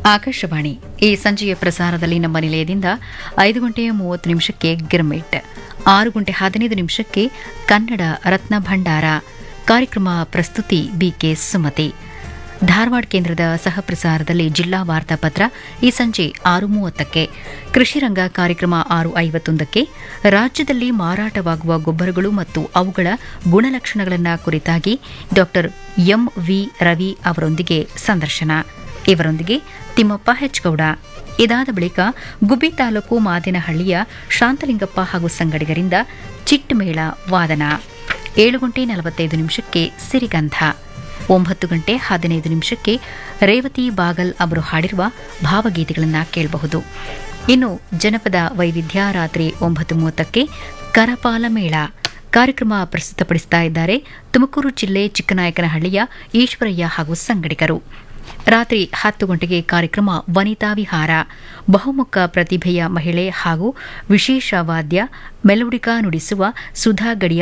ಆಕಾಶವಾಣಿ ಈ ಸಂಜೆಯ ಪ್ರಸಾರದಲ್ಲಿ ನಮ್ಮ ನಿಲಯದಿಂದ ಐದು ಗಂಟೆ ಮೂವತ್ತು ನಿಮಿಷಕ್ಕೆ ಗಿರ್ಮಿಟ್ ಆರು ಗಂಟೆ ಹದಿನೈದು ನಿಮಿಷಕ್ಕೆ ಕನ್ನಡ ರತ್ನ ಭಂಡಾರ ಕಾರ್ಯಕ್ರಮ ಪ್ರಸ್ತುತಿ ಬಿಕೆ ಸುಮತಿ ಧಾರವಾಡ ಕೇಂದ್ರದ ಸಹ ಪ್ರಸಾರದಲ್ಲಿ ಜಿಲ್ಲಾ ವಾರ್ತಾಪತ್ರ ಈ ಸಂಜೆ ಆರು ಮೂವತ್ತಕ್ಕೆ ಕೃಷಿ ರಂಗ ಕಾರ್ಯಕ್ರಮ ಆರು ಐವತ್ತೊಂದಕ್ಕೆ ರಾಜ್ಯದಲ್ಲಿ ಮಾರಾಟವಾಗುವ ಗೊಬ್ಬರಗಳು ಮತ್ತು ಅವುಗಳ ಗುಣಲಕ್ಷಣಗಳನ್ನು ಕುರಿತಾಗಿ ಡಾ ಎಂ ವಿ ರವಿ ಅವರೊಂದಿಗೆ ಸಂದರ್ಶನ ಇವರೊಂದಿಗೆ ತಿಮ್ಮಪ್ಪ ಹೆಚ್ಗೌಡ ಇದಾದ ಬಳಿಕ ಗುಬ್ಬಿ ತಾಲೂಕು ಮಾದಿನಹಳ್ಳಿಯ ಶಾಂತಲಿಂಗಪ್ಪ ಹಾಗೂ ಸಂಗಡಿಗರಿಂದ ಚಿಟ್ಟಮೇಳ ವಾದನ ಏಳು ಗಂಟೆ ನಲವತ್ತೈದು ನಿಮಿಷಕ್ಕೆ ಸಿರಿಗಂಧ ಒಂಬತ್ತು ಗಂಟೆ ಹದಿನೈದು ನಿಮಿಷಕ್ಕೆ ರೇವತಿ ಬಾಗಲ್ ಅವರು ಹಾಡಿರುವ ಭಾವಗೀತೆಗಳನ್ನು ಕೇಳಬಹುದು ಇನ್ನು ಜನಪದ ವೈವಿಧ್ಯ ರಾತ್ರಿ ಒಂಬತ್ತು ಮೂವತ್ತಕ್ಕೆ ಕರಪಾಲ ಮೇಳ ಕಾರ್ಯಕ್ರಮ ಪ್ರಸ್ತುತಪಡಿಸ್ತಾ ಇದ್ದಾರೆ ತುಮಕೂರು ಜಿಲ್ಲೆ ಚಿಕ್ಕನಾಯಕನಹಳ್ಳಿಯ ಈಶ್ವರಯ್ಯ ಹಾಗೂ ಸಂಗಡಿಗರು ರಾತ್ರಿ ಹತ್ತು ಗಂಟೆಗೆ ಕಾರ್ಯಕ್ರಮ ವನಿತಾ ವಿಹಾರ ಬಹುಮುಖ ಪ್ರತಿಭೆಯ ಮಹಿಳೆ ಹಾಗೂ ವಿಶೇಷ ವಾದ್ಯ ಮೆಲೋಡಿಕಾ ನುಡಿಸುವ ಸುಧಾ ಗಡಿಯ